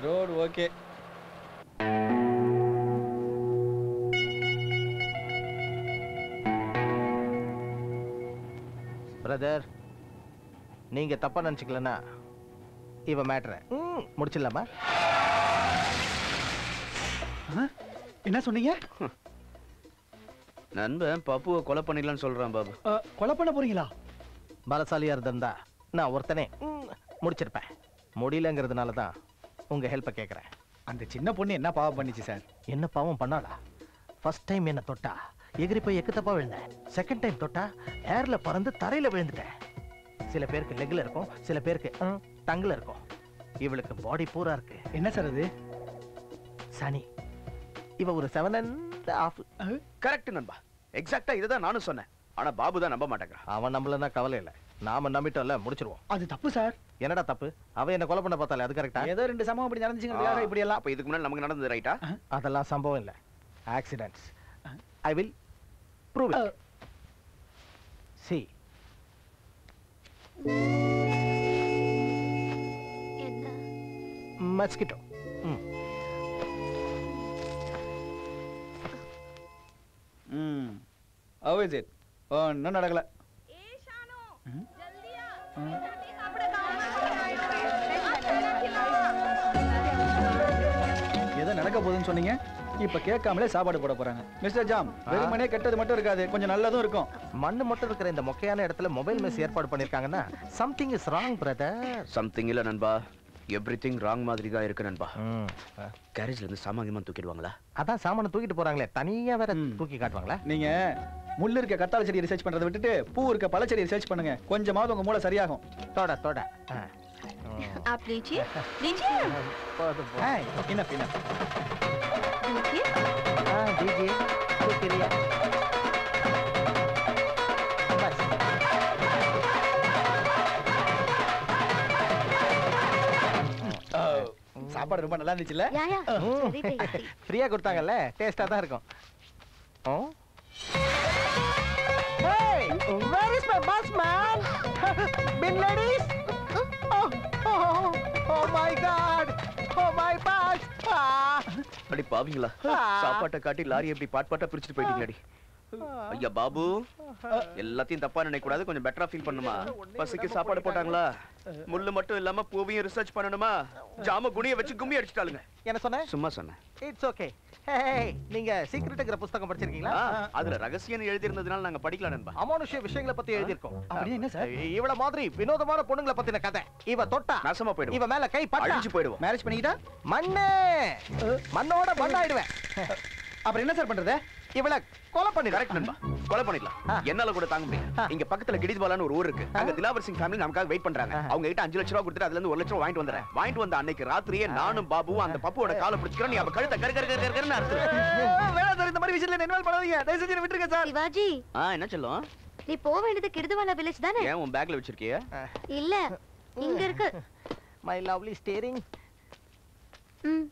Road okay brother நீங்க தப்பா நினைச்சுக்கலன்னா இவ மேட்ர முடிச்சிடலாமா என்ன சொன்னீங்க நண்பன் பப்புவை கொலை பண்ணிடலாம்னு சொல்றான் பாபு அஹ், கொலை பண்ண போறீங்களா பலசாலியா இருந்திருந்தா நான் ஒருத்தனே ம், முடிச்சிருப்பேன் முடியலங்கிறதுனால தான் உங்க ஹெல்ப்பை கேட்குறேன் அந்த சின்ன பொண்ணு என்ன பாவம் பண்ணிச்சு சார் என்ன பாவம் பண்ணாளா ஃபர்ஸ்ட் டைம் என்ன தொட்டா எகிரி போய் எக்கு தப்பா விழுந்தேன் செகண்ட் டைம் தொட்டா ஏர்ல பறந்து தரையில விழுந்துட்டேன் சில பேருக்கு லெக்ல இருக்கும் சில பேருக்கு டங்குல இருக்கும் இவளுக்கு பாடி பூரா இருக்கு என்ன சார் அது சனி இவ ஒரு செவன் அண்ட் ஆஃப் கரெக்ட் நண்பா எக்ஸாக்ட்டா இதுதான் நானும் சொன்னேன் ஆனா பாபு தான் நம்ப மாட்டேங்கிறான் அவன் நம்மளனா கவலை இல்லை நாம நம்பிட்டோம்ல முடிச்சிருவோம் அது தப்பு சார் என்னடா தப்பு அவ என்ன கொலை பண்ண பார்த்தாலே அது கரெக்டா ஏதோ ரெண்டு சமம் அப்படி நடந்துச்சுங்கிறதுக்காக இப்படி எல்லாம் அப்ப இதுக்கு முன்னாடி நமக்கு நடந்தது ரைட்டா அதெல்லாம் சம்பவம் இல்லை accidents I will prove it see என்ன மஸ்கிட்டோ ம் ம் ஹவ் இஸ் இட் ஒன்றும் நடக்கல ஏதோ நடக்க போகுதுன்னு சொன்னீங்க இப்ப கேட்காமலே சாப்பாடு போட போறாங்க மிஸ்டர் ஜாம் வெறுமனே கெட்டது மட்டும் இருக்காது கொஞ்சம் நல்லதும் இருக்கும் மண்ணு மட்டும் இருக்கிற இந்த மொக்கையான இடத்துல மொபைல் மெஸ் ஏற்பாடு பண்ணிருக்காங்கன்னா something is wrong brother something இல்ல நண்பா எவ்ரிதிங் ராங் மாதிரி தான் இருக்கு நண்பா கேரேஜ்ல இருந்து சாமானியமா தூக்கிடுவாங்களா அதான் சாமானை தூக்கிட்டு போறாங்களே தனியா வேற தூக்கி காட்டுவாங்களா நீங்க முள்ளு இருக்க கத்தாழை செடி ரிசர்ச் பண்றதை விட்டுட்டு பூ இருக்க பழச்செடி ரிசர்ச் பண்ணுங்க கொஞ்சமாவது உங்க மூளை சரியாகும் தோட தோட ஆ. आप लीजिए लीजिए போதும், போதும். Hey, enough, enough. लीजिए ஆ, ஜிஜி, தூக்கிறியா? பஸ். சாப்பாடு ரொம்ப நல்லா இருந்துச்சுல்ல या या very tasty ஃப்ரீயா கொடுத்தாங்கல்ல டேஸ்டா தான் இருக்கும் ஓ Hey, where is my bus, man? Bin ladies? Oh, oh, oh my God! Oh my bus! Ah, அடி பாவீங்களா சாப்பாட்டை காட்டி லாரி எப்படி பாட் பாட்டா பிரிச்சுட்டு போயிட்டீங்களாடி ஐயா பாபு எல்லாத்தையும் தப்பா நினைக்க கூடாது கொஞ்சம் பெட்டரா ஃபீல் பண்ணுமா பசிக்கு சாப்பாடு போட்டாங்களா முள்ளு மட்டும் இல்லாம பூவையும் ரிசர்ச் பண்ணணுமா ஜாம குனிய வச்சு கும்மி அடிச்சிட்டாளுங்க என்ன சொன்ன சும்மா சொன்னேன் இட்ஸ் ஓகே ஹே நீங்க சீக்ரெட்டுங்கிற புத்தகம் படிச்சிருக்கீங்களா ஆ, அதுல ரகசியம் எழுதி இருந்ததுனால நாங்க படிக்கலாம் நண்பா அமானுஷ்ய விஷயங்களை பத்தி எழுதியிருக்கோம் அப்படின்னா என்ன சார் இவள மாதிரி வினோதமான பொண்ணுங்களை பத்தின கதை இவ தொட்டா நாசமா போயிடும் இவ மேல கை பட்டா அழிஞ்சு போயிடுவோம் மேரேஜ் பண்ணிக்கிட்டா மண்ணு மண்ணோட மண்ணாயிடுவேன் அப்புறம் என்ன சார் பண்றது இவள கொலை பண்ணி கரெக்ட் நண்பா கொலை பண்ணிடலாம் ஆ. என்னால கூட தாங்க முடியும் இங்க பக்கத்துல கிடிஜ்பாலான்னு ஒரு ஊர் இருக்கு அங்க திலாவர் சிங் ஃபேமிலி நமக்காக வெயிட் பண்றாங்க அவங்க கிட்ட அஞ்சு லட்ச ரூபா கொடுத்துட்டு அதுல இருந்து ஒரு லட்சம் ரூபா வாங்கிட்டு வந்துறேன் வாங்கிட்டு வந்த அன்னைக்கு ராத்திரியே நானும் பாபுவும் அந்த பப்புவோட காலை பிடிச்சிக்கிறோம் நீ அவ கழுத்தை கரு கரு கரு கருன்னு அறுத்துரு வேணாம் சார் இந்த மாதிரி விஷயத்துல இன்வால்வ் பண்ணாதீங்க தயவு செஞ்சு என்னை விட்டுருங்க சார் சிவாஜி ஆ என்ன சொல்லும் நீ போக வேண்டியது கிடுதுவாலா வில்லேஜ் தானே ஏன் உன் பேக்ல வச்சிருக்கிய இல்ல இங்க இருக்கு மை லவ்லி ஸ்டேரிங் ம்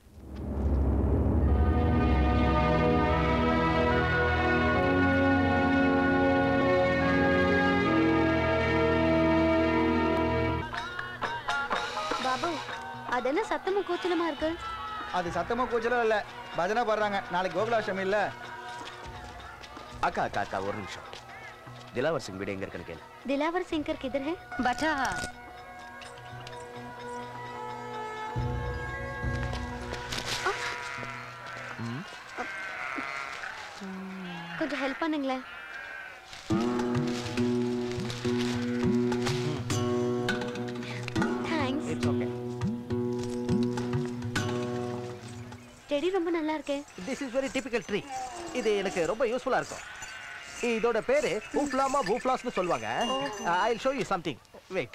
பாபு அது என்ன சத்தமும் கூச்சலமா இருக்கு அது சத்தமா கூச்சலும் இல்ல பஜனை பாடுறாங்க நாளைக்கு கோகுலாஷ்டமி இல்ல அக்கா அக்கா அக்கா ஒரு நிமிஷம் திலாவர் சிங் வீடு எங்க இருக்குன்னு கேளு दिलावर सिंकर किधर है बचा கொஞ்சம் ஹெல்ப் பண்ணுங்களேன் தேங்க்ஸ் இட்ஸ் ஓகே செடி ரொம்ப நல்லா இருக்கே this is very typical tree இது எனக்கு ரொம்ப யூஸ்ஃபுல்லா இருக்கும் இதோட பேரு பூஃப்லாமா பூஃப்லாஸ்னு சொல்லுவாங்க I will show you something wait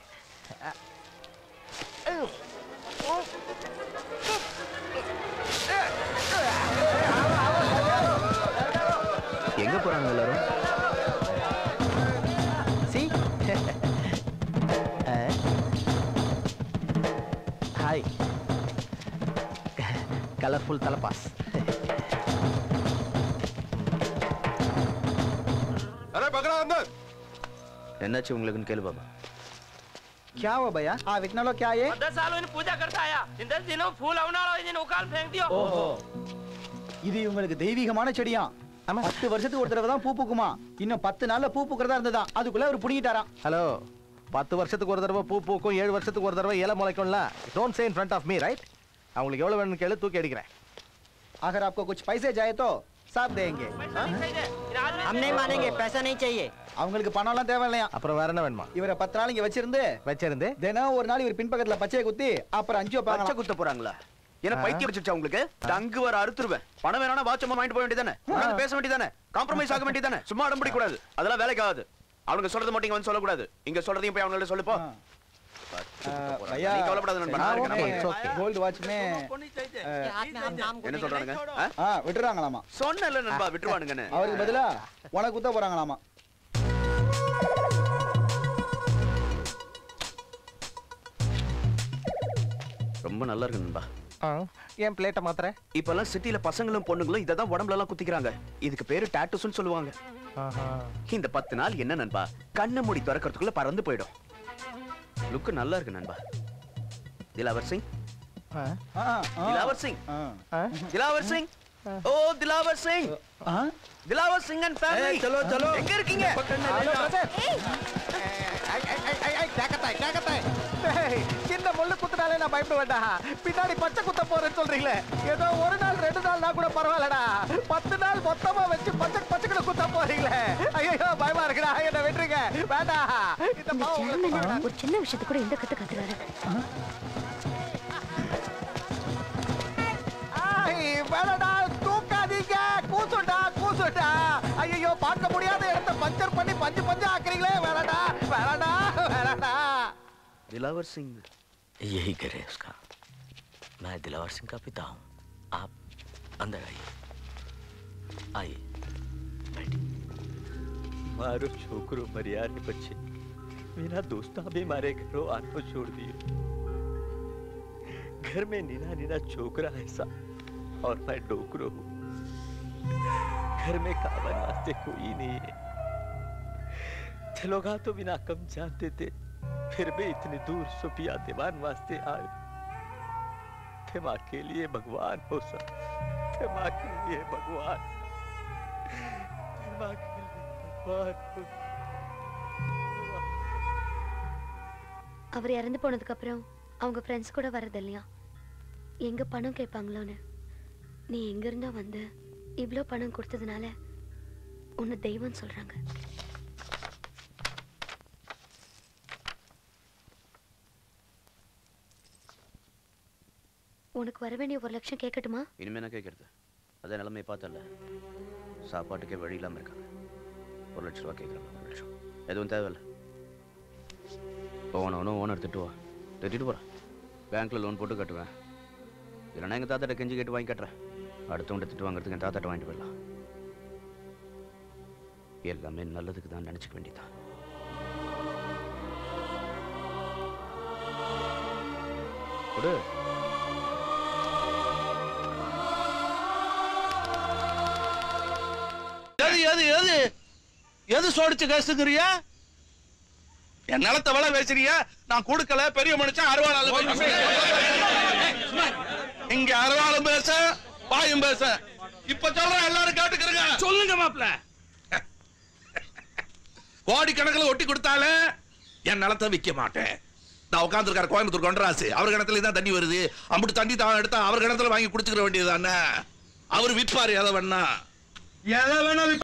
எங்க போறாங்க எல்லாரும் சி ஹாய் கலர்ஃபுல் தலபாஸ் என்னாச்சு உங்களுக்குன்னு கேளு பாபா क्या हुआ भैया हाँ विकना लो क्या ये दस सालों इन पूजा करता आया इन दस दिनों में फूल अवना वाला इन उकाल फेंक दियो ஓஹோ இது இவங்களுக்கு தெய்வீகமான செடியா ஆமா. பத்து வருஷத்துக்கு ஒரு தடவை தான் பூ பூக்குமா இன்னும் பத்து நாள்ல பூ பூக்கிறதா இருந்ததா அதுக்குள்ள அவர் புடிங்கிட்டாராம் ஹலோ பத்து வருஷத்துக்கு ஒரு தடவை பூ பூக்கும் ஏழு வருஷத்துக்கு ஒரு தடவை இலை முளைக்கும்ல don't say in front of me right அவங்களுக்கு எவ்வளவு வேணும்னு கேளு தூக்கி அடிக்கிறேன் अगर आपको कुछ पैसे जाए तो सब देंगे पैसा नहीं चाहिए इन आदमी हम नहीं मानेंगे पैसा नहीं चाहिए அவங்களுக்கு பணம்லாம் தேவையில்லையா அப்புறம் வேற என்ன வேணுமா இவரை பத்து நாள் இங்க வச்சிருந்து வச்சிருந்து தினம் ஒரு நாள் இவர் பின்பக்கத்துல பச்சையை குத்தி அப்புறம் அஞ்சு பச்சை வைப்பாங்க குத்த போறாங்களா என்ன ஆ. பைத்தியம் வச்சிருச்சா உங்களுக்கு டங்கு வர அறுத்துருவேன் பணம் வேணா வாட்சமா வாங்கிட்டு போக வேண்டியதானே உட்கார்ந்து பேச வேண்டியதானே காம்ப்ரமைஸ் ஆக வேண்டியதானே சும்மா அடம் கூடாது அதெல்லாம் வேலைக்கு ஆகாது அவனுங்க சொல்றது மட்டும் இங்க வந்து சொல்லக்கூடாது இங்க சொல்றதையும் போய் அவங்கள்ட்ட சொல்லு போ பச்சை குத்த போறாங்க. भैया நீ கவலைப்படாத நண்பா, நான் இருக்கேன், நான் it's போறேன். okay. கோல்டு வாட்ச் மே हाथ में हम नाम को என்ன नहीं சொல்றானுங்க लगाएंगे। ஆ? ஆ விட்டுறாங்களாமா சொன்னேன்ல நண்பா விட்டுருவானுங்கன்னு அவருக்கு பதிலா உனக்கு குத்த போறாங்களாமா ரொம்ப நல்லா இருக்கு நண்பா ஆ, ஏன் பிளேட்டை மாத்திர இப்பெல்லாம் சிட்டில பசங்களும் பொண்ணுங்களும் இதை தான் உடம்புல எல்லாம் குத்திக்கிறாங்க இதுக்கு பேரு டாட்டூஸ்னு சொல்லுவாங்க இந்த பத்து நாள் என்ன நண்பா கண்ணை மூடி திறக்கிறதுக்குள்ள பறந்து போயிடும் லுக் நல்லா இருக்கு நண்பா திலாவர் சிங் ஆ, ஆ, திலாவர் சிங் ஆ. திலாவர் சிங் ஓ திலாவர் சிங் ஆ? திலாவர் சிங் அண்ட் ஃபேமிலி ஏய், चलो, चलो। எங்க இருக்கீங்க ஹலோ பிரதர் சின்ன முள்ளு குத்துனாலே நான் பயப்பட வேண்டாம் பின்னாடி பச்சை குத்த போறேன்னு சொல்றீங்களே ஏதோ ஒரு நாள் ரெண்டு நாள்னா கூட பரவாயில்லடா பத்து நாள் மொத்தமா வச்சு பச்சை பச்சைக்குள்ள குத்த போறீங்களே ஐயோ பயமா இருக்குடா என்ன விட்டுருங்க வேண்டாம் இந்த இந்த பாவம் உங்களுக்கு சேர்மன் வேண்டாம். ஒரு சின்ன விஷயத்துக்கு கூட இந்த கத்து கத்துறாரு ஐய், வேணாடா தூக்காதீங்க கூசுண்டா கூசுண்டா ஐயோ பார்க்க முடியாத இடத்த பஞ்சர் பண்ணி பஞ்சு பஞ்சு ஆக்குறீங்களே வேணாடா வேணாடா வேணாடா திலாவர் சிங் यही घर है उसका मैं दिलावर सिंह का पिता हूँ आप अंदर आइए आइए बैठिए મારો છોકરો મર્યા રે પછી मेरा दोस्ता भी मारे घरों आनो छोड़ दिए घर में नीना नीना छोकरा ऐसा और मैं डोकरो हूँ घर में कावन वास्ते कोई नहीं है चलोगा तो बिना कम जानते थे फिर भी इतनी दूर सुफिया दीवान वास्ते आए थे माँ के लिए भगवान हो सब थे माँ के लिए भगवान थे माँ के लिए भगवान हो அவர் இறந்து போனதுக்கு அப்புறம் அவங்க ஃப்ரெண்ட்ஸ் கூட வர்றது இல்லையா எங்க பணம் கேட்பாங்களோன்னு நீ எங்க இருந்தோ வந்து இவ்வளோ பணம் கொடுத்ததுனால உன்னை தெய்வம் சொல்றாங்க உனக்கு வர வேண்டிய ஒரு லட்சம் கேட்கட்டுமா இனிமே என்ன கேட்கறது அதே நிலைமையை பார்த்தல சாப்பாட்டுக்கே வழி இல்லாம இருக்காங்க ஒரு லட்ச ரூபா கேட்குறாங்க ஒரு லட்சம் எதுவும் தேவையில்ல போனவனும் ஓனர் திட்டுவா திட்டிட்டு போகிறேன் பேங்க்ல லோன் போட்டு கட்டுவேன் இல்லைன்னா எங்கள் தாத்தாட்ட கெஞ்சி கேட்டு வாங்கி கட்டுறேன் அடுத்தவன்ட்ட திட்டு வாங்குறதுக்கு என் தாத்தாட்ட வாங்கிட்டு போயிடலாம் எல்லாமே நல்லதுக்கு தான் நினச்சிக்க வேண்டியதான் கொடு எது எது எது எது சோடிச்சு கேசுங்கிறியா என் நிலத்தை விலை பேசுறிய நான் கொடுக்கல பெரிய மனுஷன் அருவாளால பேச இங்க அருவாளும் பேச பாயும் பேச இப்ப சொல்றேன் எல்லாரும் கேட்டுக்கிறங்க சொல்லுங்க மாப்ள கோடிக்கணக்கில் ஒட்டி கொடுத்தாலே என் நிலத்தை விற்க மாட்டேன் நான் உட்காந்துருக்காரு கோயம்புத்தூர் கொண்டராசு அவர் கிணத்துல தான் தண்ணி வருது அம்பிட்டு தண்ணி தான் எடுத்தா அவர் கிணத்துல வாங்கி குடிச்சுக்கிற வேண்டியது தானே அவர் விற்பாரு எதை வேணா எதை வேணா